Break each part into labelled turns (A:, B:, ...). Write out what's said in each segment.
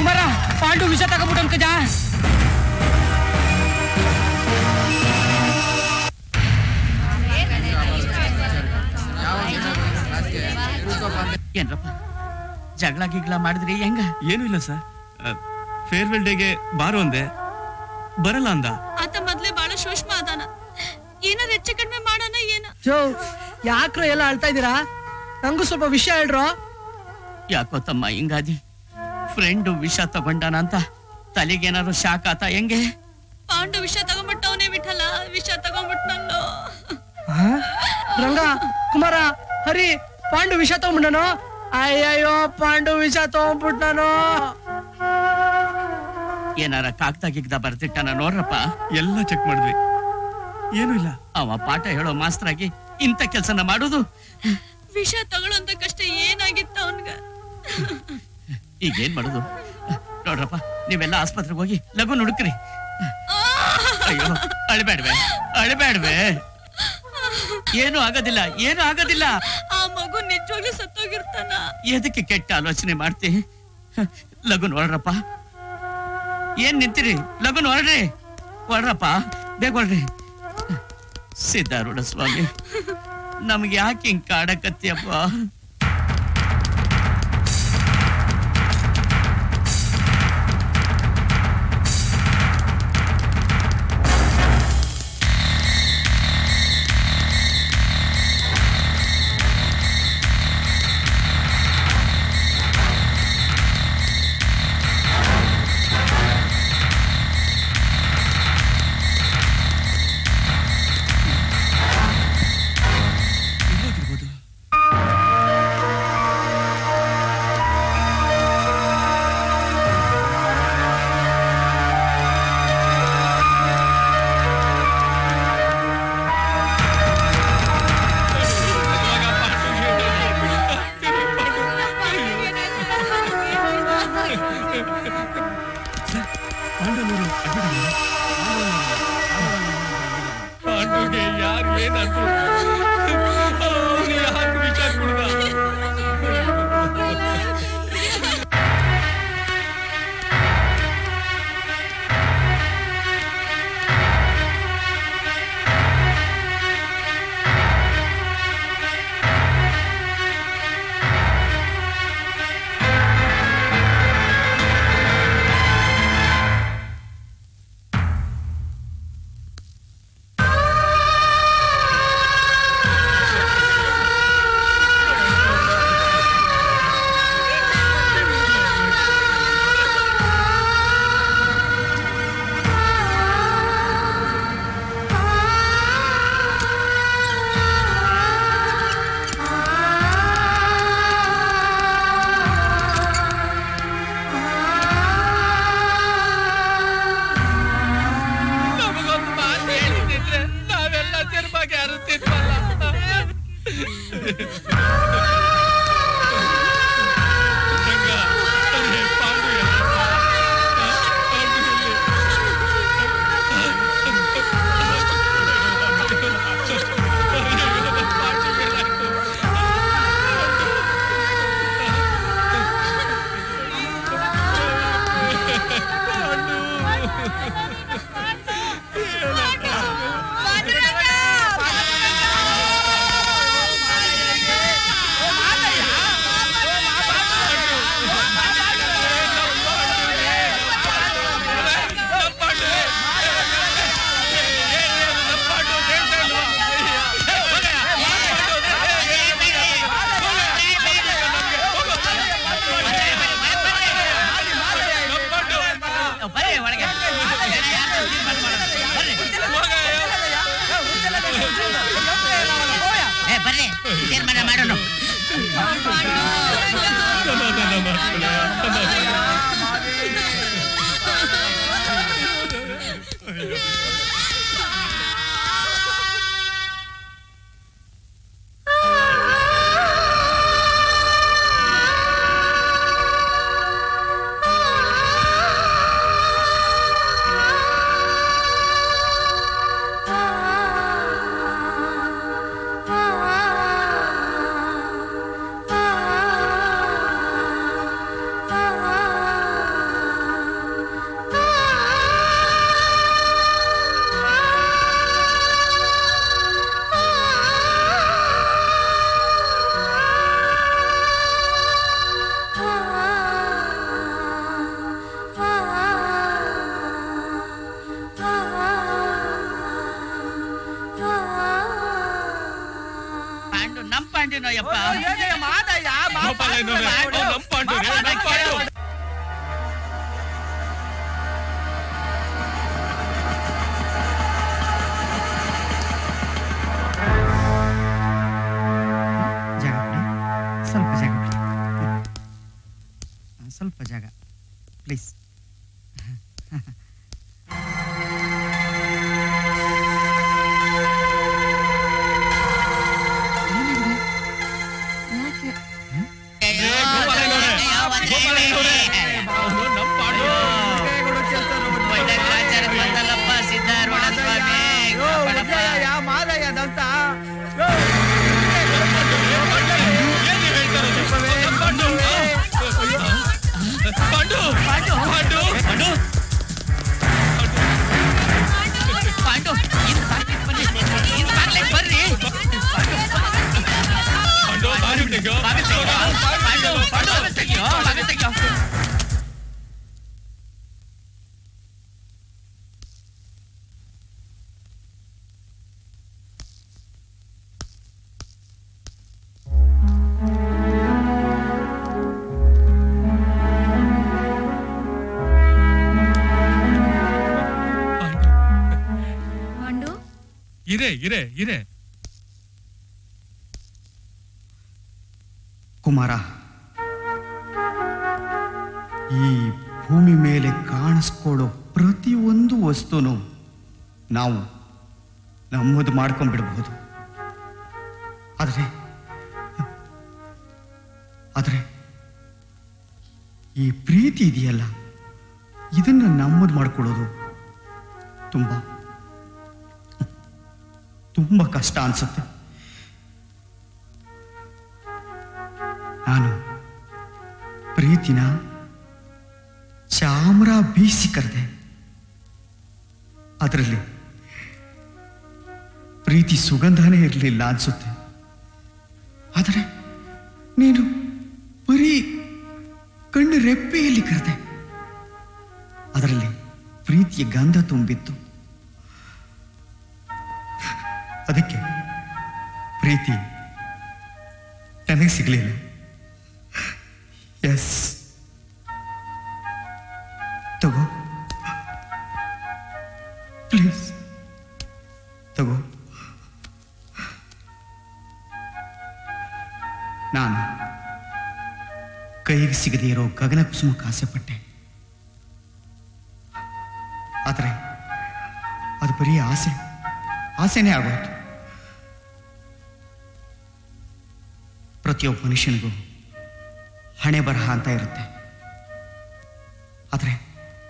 A: ಕುಮಾರ ಪಾಂಡು ವಿಷ ತಗೊಂಬಿಟ್ಟು ಕಜ
B: ಏನ್ರಪ್ಪ ಜಗಳ ಗಿಗ್ಳ ಮಾಡಿದ್ರಿ ಹೆಂಗ
C: ಏನೂ ಇಲ್ಲ ಸರ್ ಫೇರ್ವೆಲ್ ಡೇಗೆ ಬಾರು ಅಂದೆ ಬರಲ್ಲ ಅಂದ
D: ಆತ ಮೊದ್ಲೇ ಬಹಳ ಸೂಕ್ಷ್ಮ ಅದಾನ ಏನಾರ ಹೆಚ್ಚು ಕಡಿಮೆ ಮಾಡೋಣ ಏನ
A: ಜೋ ಯಾಕ್ರೋ ಎಲ್ಲ ಅಳ್ತಾ ಇದ್ದೀರಾ ನಂಗೂ ಸ್ವಲ್ಪ ವಿಷಯ ಹೇಳ್ರೋ
B: ಯಾಕೋ ತಮ್ಮ ಹಿಂಗಾದಿ ಫ್ರೆಂಡು ವಿಷ ತಗೊಂಡಾನ ಅಂತ ತಲೆಗೇನಾದ್ರು ಶಾಕ್ ಆತ ಹೆಂಗೆ
D: ಪಾಂಡು ವಿಷ ತಗೊಂಡ್ಬಿಟ್ಟವನೇ ಬಿಟ್ಟಲ್ಲ ವಿಷ ತಗೊಂಡ್ಬಿಟ್ನಲ್ಲೋ
A: ಆ? ರಂಗ ಕುಮಾರ ಹರಿ ಪಾಂಡು ವಿಷ ತಗೊಂಬಿಟ್ಟನು ಅಯ್ಯಯ್ಯೋ ಪಾಂಡು ವಿಷ ತಗೊಂಡ್ಬಿಟ್ಟಾನು
B: ಏನಾರ ಕಾಗ್ದ ಗಿಗ್ದ ಬರ್ತಿಟ್ಟಾನ ನೋಡ್ರಪ್ಪ
C: ಎಲ್ಲ ಚೆಕ್ ಮಾಡಿದ್ವಿ ಏನೂ ಇಲ್ಲ
B: ಅವ ಪಾಠ ಹೇಳೋ ಮಾಸ್ತರಾಗಿ ಇಂಥ ಕೆಲ್ಸನ ಮಾಡುದು
D: ವಿಷ ತಗೊಳ್ಳೋಂತ ಕಷ್ಟ ಏನಾಗಿತ್ತ ಅವನ್ಗ
B: ಈಗ ಏನ್ ಮಾಡುದು ನೋಡ್ರಪ್ಪ ನೀವೆಲ್ಲ ಆಸ್ಪತ್ರೆಗೆ ಹೋಗಿ ಲಘು ನುಡುಕ್ರಿ ಅಯ್ಯೋ ಅಳ್ಬೇಡ್ವೆ ಅಳ್ಬೇಡ್ವೆ ಏನು ಆಗೋದಿಲ್ಲ ಏನು ಆಗೋದಿಲ್ಲ
D: ಆ ಮಗು ನಿಜವಾಗ್ಲೂ ಸತ್ತೋಗಿರ್ತಾನ
B: ಎದಕ್ಕೆ ಕೆಟ್ಟ ಆಲೋಚನೆ ಮಾಡ್ತಿ ಲಗುನ್ ಹೊರಡ್ರಪ್ಪ ಏನ್ ನಿಂತಿರಿ ಲಗುನ್ ಹೊರಡ್ರಿ ಹೊರಡ್ರಪ್ಪ ಬೇಗ ಹೊರಡ್ರಿ ಸಿದ್ಧಾರೂಢ ಸ್ವಾಮಿ ನಮ್ಗೆ ಯಾಕೆ ಹಿಂಗ್ ಕಾಡಕತ್ತಿಯಪ್ಪ
C: ಎಲ್ಲೋಗಿರ್ಬೋದು
B: ಏನೋ ಯಪ್ಪ
C: ಗೋಪಾಲಯ್ಯನವ್ರೆ, ಅವ್ನು ನಮ್ ಪಾಂಡು ರೇ, ನಮ್ ಪಾಂಡು.
E: ಜಾಗ ಕೊಡಿ ಸ್ವಲ್ಪ ಜಾಗ ಕೊಡಿ ಆ, ಸ್ವಲ್ಪ ಜಾಗ ಪ್ಲೀಸ್
C: ರೇ, ಗೋಪಾಲಯ್ಯನವ್ರೆ, ಗೋಪಾಲಯ್ಯನವ್ರೆ, ಅವ್ನು ನಮ್ ಪಾಂಡು.
B: ಬೈಡಗ್ರಾಚಾರಕ್ಕೆ ಬಂದಲ್ಲಪ್ಪ ಸಿದ್ಧಾರೂಢ ಸ್ವಾಮಿ ಗೋಪಾಲಪ್ಪ.
C: ಏನ್ ನೀವ್ ಹೇಳ್ತಾ ಇರೋದು? ನಮ್ ಪಾಂಡು. ಪಾಂಡು ಪಾಂಡು ಪಾಂಡು
B: ಪಾಂಡು ಇನ್ ಬಾಗ್ಲಿಗ್ ಬನ್ನಿ ಇನ್ ಬಾಗ್ಲಿಗ್ ಬರ್ರಿ
C: ಪಾಂಡು ಬಾರಿ ತೆಗ್ಯೋ.
B: ಬಾಗಿಲ್ ತೆಗ್ಯೋ, ಪಾಂಡು, ಪಾಂಡು, ಬಾಗಿಲ್ ತೆಗ್ಯೋ, ಬಾಗಿಲ್ ತೆಗ್ಯೋ.
C: ಪಾಂಡು.
D: ಪಾಂಡು
C: ಇರೆ ಇರೆ ಇರೆ
E: ಕುಮಾರ ಈ ಭೂಮಿ ಮೇಲೆ ಕಾಣಿಸ್ಕೊಳ್ಳೋ ಪ್ರತಿಯೊಂದು ವಸ್ತುನು ನಾವು ನಮ್ಮದು ಮಾಡ್ಕೊಂಡ್ಬಿಡ್ಬಹುದು ಆದರೆ ಆದರೆ ಈ ಪ್ರೀತಿ ಇದೆಯಲ್ಲ ಇದನ್ನು ನಮ್ಮದು ಮಾಡ್ಕೊಳ್ಳೋದು ತುಂಬ ತುಂಬ ಕಷ್ಟ ಅನ್ಸುತ್ತೆ ನಾನು ಪ್ರೀತಿನ ಚಾಮ್ರ ಬೀಸಿ ಕರೆದೆ ಅದರಲ್ಲಿ ಪ್ರೀತಿ ಸುಗಂಧನೇ ಇರಲಿಲ್ಲ ಅನ್ಸುತ್ತೆ ಆದರೆ ನೀನು ಬರೀ ಕಣ್ಣು ರೆಪ್ಪೆಯಲ್ಲಿ ಕರೆದೆ ಅದರಲ್ಲಿ ಪ್ರೀತಿಯ ಗಂಧ ತುಂಬಿತ್ತು ಅದಕ್ಕೆ ಪ್ರೀತಿ ನನಗೆ ಸಿಗಲಿಲ್ಲ ಎಸ್ ತಗೋ ಪ್ಲೀಸ್ ತಗೋ ನಾನು ಕೈಗೆ ಸಿಗದೇ ಇರೋ ಗಗನ ಕುಸುಮಕ್ಕೆ ಆಸೆ ಪಟ್ಟೆ ಆದರೆ ಅದು ಬರೀ ಆಸೆ ಆಸೆನೇ ಆಗೋಯ್ತು ಪ್ರತಿಯೊಬ್ಬ ಮನುಷ್ಯನಿಗೂ ಹಣೆ ಬರಹ ಅಂತ ಇರುತ್ತೆ ಆದರೆ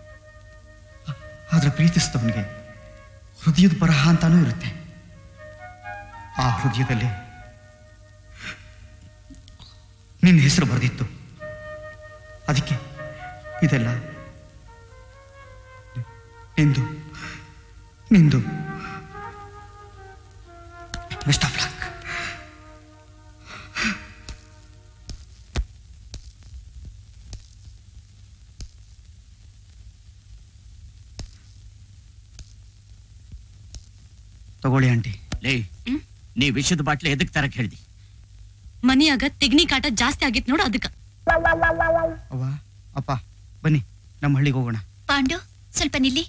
E: ಆದರೆ ಪ್ರೀತಿಸಿದವನಿಗೆ ಹೃದಯದ ಬರಹ ಅಂತಾನೂ ಇರುತ್ತೆ ಆ ಹೃದಯದಲ್ಲಿ ನಿನ್ನ ಹೆಸರು ಬರೆದಿತ್ತು ಅದಕ್ಕೆ ಇದೆಲ್ಲ ನಿಂದು ನಿಂದು ಬೆಸ್ಟ್ ಆಫ್ ಲಕ್ ತಗೊಳ್ಳಿ ಆಂಟಿ
B: ಲೇ ನೀ ವಿಷದ ಬಾಟ್ಲಿ ಎದಕ್ ತರಕ್ ಹೇಳ್ದಿ
D: ಮನಿಯಾಗ ತೆಗ್ನಿ ಕಾಟ ಜಾಸ್ತಿ ಆಗಿತ್ ನೋಡು ಅದಕ್ಕ
E: ಅವ್ವ ಅಪ್ಪ ಬನ್ನಿ ನಮ್ಮ ಹಳ್ಳಿಗೆ ಹೋಗೋಣ
F: ಪಾಂಡು ಸ್ವಲ್ಪ ನಿಲ್ಲಿ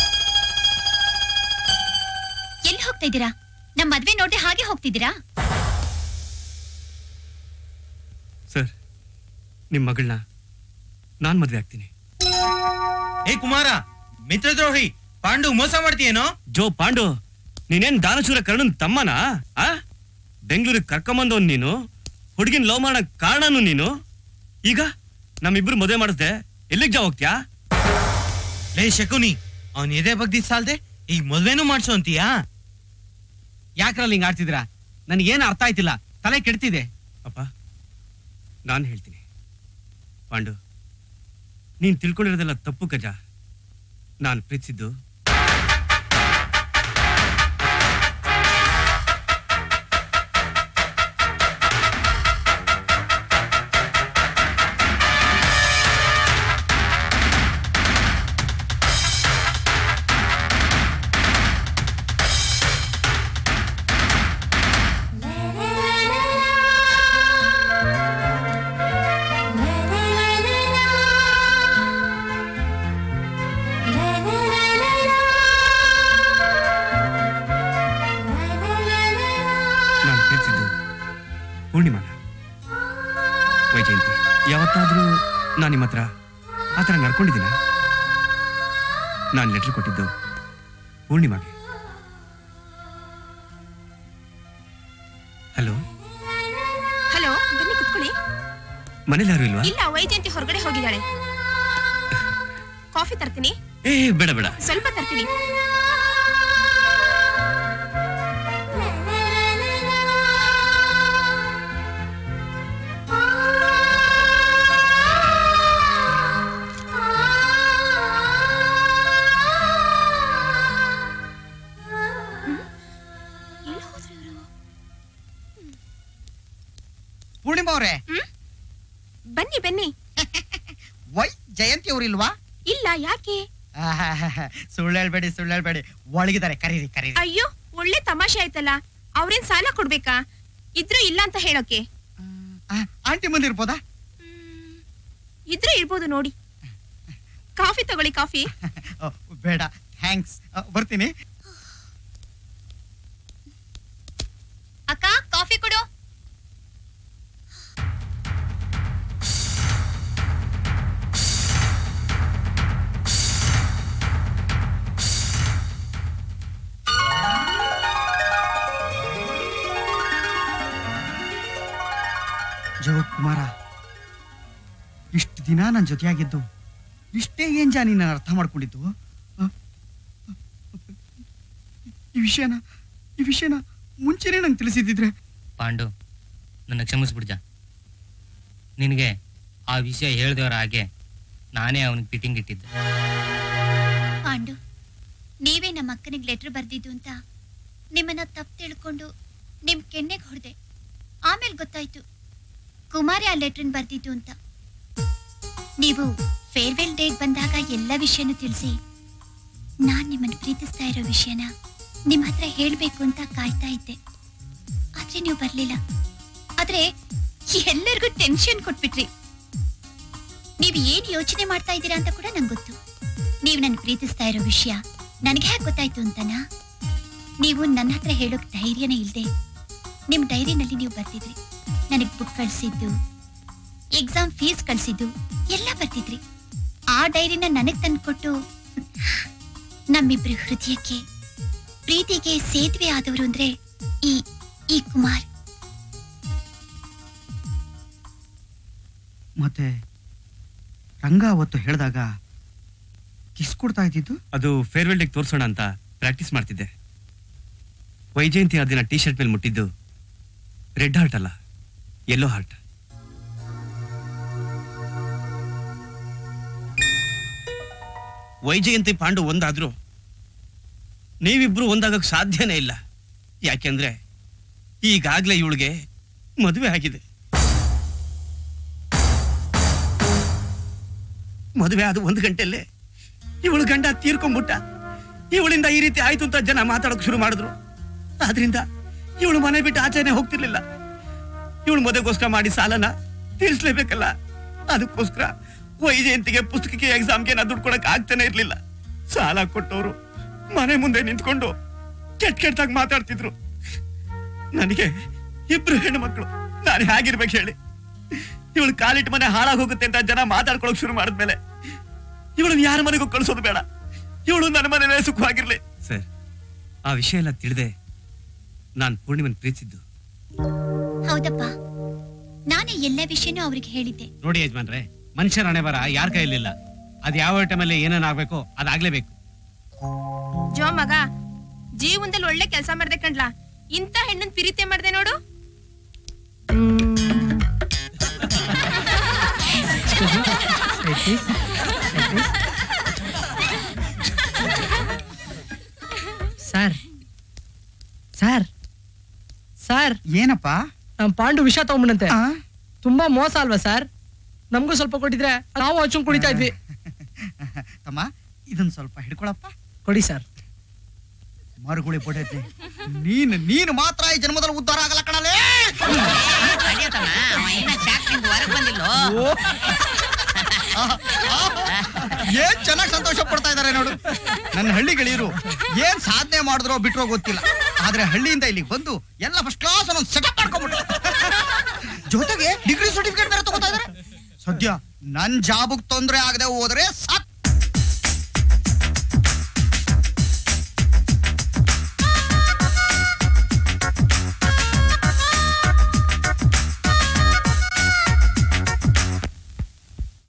F: ಎಲ್ಲಿ ಹೋಗ್ತಾ ಇದ್ದೀರಾ ನಮ್ ಮದ್ವೆ ನೋಡ್ದೆ ಹಾಗೆ ಹೋಗ್ತಿದ್ದೀರಾ
C: ಸರ್ ನಿಮ್ ಮಗಳನ್ನ ನಾನ್ ಮದ್ವೆ ಆಗ್ತೀನಿ
G: ಏ ಕುಮಾರ ಮಿತ್ರದ್ರೋಹಿ ಪಾಂಡು ಮೋಸ ಮಾಡ್ತೀಯೇನೋ
C: ಜೋ ಪಾಂಡು ನೀನೇನ್ ದಾನಶೂರ ಕರ್ಣನ್ ತಮ್ಮನಾ ಆ ಬೆಂಗಳೂರಿಗೆ ಕರ್ಕೊಂಬಂದವನ್ ನೀನು ಹುಡುಗಿನ ಲವ್ ಮಾಡಕ್ ಕಾರಣನು ನೀನು ಈಗ ನಮ್ಮಿಬ್ರು ಮದುವೆ ಮಾಡಿಸ್ದೆ ಎಲ್ಲಿಗ್ ಜಾ ಹೋಗ್ತ್ಯಾ
G: ಲೇ ಶಕುನಿ ಅವನ್ ಎದೆ ಬಗ್ದಿ ಸಾಲ್ದೆ ಈಗ ಮದ್ವೆನೂ ಮಾಡ್ಸೋ ಅಂತೀಯಾ
A: ಯಾಕ್ರಲ್ಲಿ ಹಿಂಗ್ ಆಡ್ತಿದ್ದೀರಾ ನನಗೇನು ಅರ್ಥ ಆಯ್ತಿಲ್ಲ ತಲೆ ಕೆಡ್ತಿದೆ
C: ಅಪ್ಪ ನಾನು ಹೇಳ್ತೀನಿ ಪಾಂಡು ನೀನ್ ತಿಳ್ಕೊಂಡಿರೋದೆಲ್ಲ ತಪ್ಪು ಕಜ ನಾನು ಪ್ರೀತಿಸಿದ್ದು ವೈಜಯಂತಿ ಯಾವತ್ತಾದ್ರೂ ನಾನು ನಿಮ್ಮ ಹತ್ರ ಆ ಥರ ನಡ್ಕೊಂಡಿದ್ದೀನ ನಾನು ಲೆಟರ್ ಕೊಟ್ಟಿದ್ದು ಪೂರ್ಣಿಮಾಗೆ ಹಲೋ
H: ಹಲೋ ಬನ್ನಿ ಕುತ್ಕೊಳ್ಳಿ
C: ಮನೇಲಿ ಯಾರು ಇಲ್ವಾ
H: ಇಲ್ಲ ವೈಜಯಂತಿ ಹೊರಗಡೆ ಹೋಗಿದ್ದಾಳೆ ಕಾಫಿ ತರ್ತೀನಿ
C: ಏ ಬೇಡ ಬೇಡ
H: ಸ್ವಲ್ಪ ತರ್ತೀನಿ ಎಲ್ಲಿ ಹೋದ್ರು ಇವ್ರು?
E: ಪೂರ್ಣಿಮಾ ಅವ್ರೆ
H: ಬನ್ನಿ ಬನ್ನಿ
E: ವೈ ಜಯಂತಿ ಅವ್ರಿಲ್ವಾ
H: ಇಲ್ಲ ಯಾಕೆ
E: ಸುಳ್ಳು ಹೇಳ್ಬೇಡಿ ಸುಳ್ಳು ಹೇಳ್ಬೇಡಿ ಒಳಗಿದ್ದಾರೆ ಕರೀರಿ ಕರೀರಿ
H: ಅಯ್ಯೋ ಒಳ್ಳೆ ತಮಾಷೆ ಆಯ್ತಲ್ಲ ಅವ್ರೇನ್ ಸಾಲ ಕೊಡ್ಬೇಕಾ ಇದ್ರು ಇಲ್ಲ ಅಂತ ಹೇಳೋಕೆ
E: ಆ, ಆಂಟಿ ಮುಂದೆ ಇರ್ಬೋದಾ
H: ಮ್, ಇದ್ರೆ ಇರ್ಬೋದು ನೋಡಿ ಕಾಫಿ ತಗೊಳ್ಳಿ ಕಾಫಿ
E: ಓ, ಬೇಡ ಥ್ಯಾಂಕ್ಸ್ ಬರ್ತೀನಿ
F: ಅಕ್ಕ ಕಾಫಿ ಕೊಡು
E: ಕುಮಾರ ಇಷ್ಟು ದಿನ ನನ್ನ ಜೊತೆಯಾಗಿದ್ದು ಇಷ್ಟೇ ಏನ್ ಜಾ ನೀನು ಅರ್ಥ ಮಾಡ್ಕೊಂಡಿದ್ದು ಆ? ಈ ವಿಷಯನ ಈ ವಿಷಯನ ಮುಂಚೆನೆ ನಂಗೆ ತಿಳಿಸಿದ್ದಿದ್ರೆ
I: ಪಾಂಡು ನನ್ನ ಕ್ಷಮಿಸ್ಬಿಡ್ಜ ನಿನಗೆ ಆ ವಿಷಯ ಹೇಳ್ದವ್ರ ಹಾಗೆ ನಾನೇ ಅವನಿಗೆ ಫಿಟ್ಟಿಂಗ್ ಇಟ್ಟಿದ್ದೆ
F: ಪಾಂಡು ನೀವೇ ನಮ್ಮ ಅಕ್ಕನಿಗೆ ಲೆಟರ್ ಬರ್ದಿದ್ದು ಅಂತ ನಿಮ್ಮನ್ನ ತಪ್ಪು ತಿಳ್ಕೊಂಡು ನಿಮ್ ಕೆನ್ನೆಗೆ ಹೊಡೆದೆ ಆಮೇಲೆ ಗೊತ್ತಾಯ್ತು ಕುಮಾರಿ ಆ ಲೆಟ್ರನ್ ಬರ್ದಿದ್ದು ಅಂತ ನೀವು ಫೇರ್ವೆಲ್ ಡೇಗ್ ಬಂದಾಗ ಎಲ್ಲ ವಿಷಯನೂ ತಿಳಿಸಿ ನಾನ್ ನಿಮ್ಮನ್ನ ಪ್ರೀತಿಸ್ತಾ ಇರೋ ವಿಷಯನ ನಿಮ್ ಹತ್ರ ಹೇಳ್ಬೇಕು ಅಂತ ಕಾಯ್ತಾ ಇದ್ದೆ ಆದ್ರೆ ನೀವು ಬರ್ಲಿಲ್ಲ ಆದ್ರೆ ಎಲ್ಲರಿಗೂ ಟೆನ್ಷನ್ ಕೊಟ್ಬಿಟ್ರಿ ನೀವು ಏನ್ ಯೋಚನೆ ಮಾಡ್ತಾ ಇದ್ದೀರಾ ಅಂತ ಕೂಡ ನಂಗೆ ಗೊತ್ತು ನೀವು ನನ್ ಪ್ರೀತಿಸ್ತಾ ಇರೋ ವಿಷಯ ನನಗೆ ಹೇಗೆ ಗೊತ್ತಾಯ್ತು ಅಂತನಾ ನೀವು ನನ್ನ ಹತ್ರ ಹೇಳೋಕ್ ಧೈರ್ಯನೇ ಇಲ್ದೆ ನಿಮ್ ಡೈರಿನಲ್ಲಿ ನೀವು ಬರ್ತಿದ್ರಿ ನನಗ್ ಬುಕ್ ಕಳ್ಸಿದ್ದು ಎಕ್ಸಾಮ್ ಫೀಸ್ ಕಳ್ಸಿದ್ದು ಎಲ್ಲ ಬರ್ತಿದ್ರಿ ಆ ಡೈರಿನ ನನಗ್ ತಂದ್ಕೊಟ್ಟು ನಮ್ಮಿಬ್ರ ಹೃದಯಕ್ಕೆ ಪ್ರೀತಿಗೆ ಸೇತುವೆ ಆದವರು ಅಂದ್ರೆ ಈ ಈ ಕುಮಾರ್
E: ಮತ್ತೆ ರಂಗ ಅವತ್ತು ಹೇಳಿದಾಗ ಕಿಸ್ ಕೊಡ್ತಾ ಇದ್ದಿದ್ದು
C: ಅದು ಫೇರ್ವೆಲ್ ಡೇಗೆ ತೋರಿಸೋಣ ಅಂತ ಪ್ರಾಕ್ಟೀಸ್ ಮಾಡ್ತಿದ್ದೆ ವೈಜಯಂತಿ ಆ ದಿನ ಟೀ ಶರ್ಟ್ ಮೇಲೆ ಮುಟ್ಟಿದ್ದು ರೆಡ್ ಹಾರ್ಟ್ ಅಲ್ಲ ಯೆಲ್ಲೋ ಹಾರ್ಟ್
B: ವೈಜಯಂತಿ ಪಾಂಡು ಒಂದಾದ್ರು ನೀವಿಬ್ರು ಒಂದಾಗಕ್ ಸಾಧ್ಯನೇ ಇಲ್ಲ ಯಾಕೆಂದ್ರೆ ಈಗಾಗ್ಲೇ ಇವಳಿಗೆ ಮದುವೆ ಆಗಿದೆ ಮದುವೆ ಆದ ಒಂದು ಗಂಟೆಲ್ಲೇ ಇವಳು ಗಂಡ ತೀರ್ಕೊಂಡ್ಬಿಟ್ಟ ಇವಳಿಂದ ಈ ರೀತಿ ಆಯ್ತು ಅಂತ ಜನ ಮಾತಾಡೋಕ್ ಶುರು ಮಾಡಿದ್ರು ಆದ್ರಿಂದ ಇವಳು ಮನೆ ಬಿಟ್ಟು ಆಚೆನೆ ಹೋಗ್ತಿರ್ಲಿಲ್ಲ ಇವಳು ಮದುವೆಗೋಸ್ಕರ ಮಾಡಿ ಸಾಲನ ತೀರಿಸ್ಲೇಬೇಕಲ್ಲ ಅದಕ್ಕೋಸ್ಕರ ವೈಜಯಂತಿಗೆ ಪುಸ್ತಕಕ್ಕೆ ಎಕ್ಸಾಮ್ಗೆ ನಾ ದುಡ್ಡು ಕೊಡಕ್ ಆಗ್ತಾನೆ ಇರ್ಲಿಲ್ಲ ಸಾಲ ಕೊಟ್ಟವರು ಮನೆ ಮುಂದೆ ನಿಂತ್ಕೊಂಡು ಕೆಟ್ಟ ಕೆಟ್ಟದಾಗ ಮಾತಾಡ್ತಿದ್ರು ನನಗೆ ಇಬ್ರು ಹೆಣ್ಣು ಮಕ್ಕಳು ನಾನು ಹೇಗಿರ್ಬೇಕು ಹೇಳಿ ಇವಳು ಕಾಲಿಟ್ಟು ಮನೆ ಹಾಳಾಗ್ ಹೋಗುತ್ತೆ ಅಂತ ಜನ ಮಾತಾಡ್ಕೊಳಕ್ ಶುರು ಮಾಡಿದ್ಮೇಲೆ ಇವಳು ಯಾರ ಮನೆಗೂ ಕಳ್ಸೋದು ಬೇಡ ಇವಳು ನನ್ನ ಮನೇಲೆ ಸುಖವಾಗಿರ್ಲಿ
C: ಸರ್ ಆ ವಿಷಯ ಎಲ್ಲ ತಿಳಿದೆ ನಾನು ಪೂರ್ಣಿಮನ್ ಪ್ರೀತಿಸಿದ್ದು
F: ಹೌದಪ್ಪ ನಾನೇ ಎಲ್ಲ ವಿಷಯನೂ ಅವ್ರಿಗೆ ಹೇಳಿದ್ದೆ
A: ನೋಡಿ ಯಜಮಾನ್ರೆ ಮನುಷ್ಯರ ಹಣೆ ಬರ ಯಾರ ಕೈಲಿಲ್ಲ ಅದ್ ಯಾವ ಟೈಮಲ್ಲಿ ಏನೇನ್ ಆಗ್ಬೇಕೋ ಅದಾಗ್ಲೇಬೇಕು
H: ಜೋ ಮಗ ಜೀವನದಲ್ಲಿ ಒಳ್ಳೆ ಕೆಲಸ ಮಾಡ್ದೆ ಕಣ್ಲಾ ಇಂಥ ಹೆಣ್ಣನ್ ಪ್ರೀತಿ ಮಾಡ್ದೆ ನೋಡು
J: ಸರ್ ಸರ್ ಸರ್
E: ಏನಪ್ಪ
J: ನಮ್ ಪಾಂಡು ವಿಷ ತಗೊಂಬಂತೆ
E: ಆ?
J: ತುಂಬಾ ಮೋಸ ಅಲ್ವಾ ಸರ್ ನಮಗೂ ಸ್ವಲ್ಪ ಕೊಟ್ಟಿದ್ರೆ ನಾವು ಹಚ್ಚುಂಗ್ ಕುಡಿತಾ ಇದ್ವಿ
E: ತಮ್ಮ ಇದನ್ನ ಸ್ವಲ್ಪ ಹಿಡ್ಕೊಳಪ್ಪ
J: ಕೊಡಿ ಸರ್
E: ಮರುಗುಳಿ ಪೊಡೈತಿ ನೀನು ನೀನು ಮಾತ್ರ ಈ ಜನ್ಮದಲ್ಲಿ ಉದ್ಧಾರ ಆಗಲ್ಲ ಕಣಲೇ ಏನ್ ಚೆನ್ನಾಗಿ ಸಂತೋಷ ಪಡ್ತಾ ಇದಾರೆ ನೋಡು ನನ್ನ ಹಳ್ಳಿ ಗೆಳೆಯರು ಏನ್ ಸಾಧನೆ ಮಾಡಿದ್ರೋ ಬಿಟ್ರೋ ಗೊತ್ತಿಲ್ಲ ಆದ್ರೆ ಹಳ್ಳಿಯಿಂದ ಇಲ್ಲಿಗೆ ಬಂದು ಎಲ್ಲ ಫಸ್ಟ್ ಕ್ಲಾಸ್ ಅನ್ನೊಂದು ಸೆಟಪ್ ಮಾಡ್ಕೊಂಡ್ಬಿಟ್ರು ಜೊತೆಗೆ ಡಿಗ್ರಿ ಸರ್ಟಿಫಿಕೇಟ್ ಬೇರೆ ತಗೋತಾ ಸದ್ಯ ನನ್ ಜಾಬಗ್ ತೊಂದ್ರೆ ಆಗದೆ ಹೋದ್ರೆ ಸಾಕು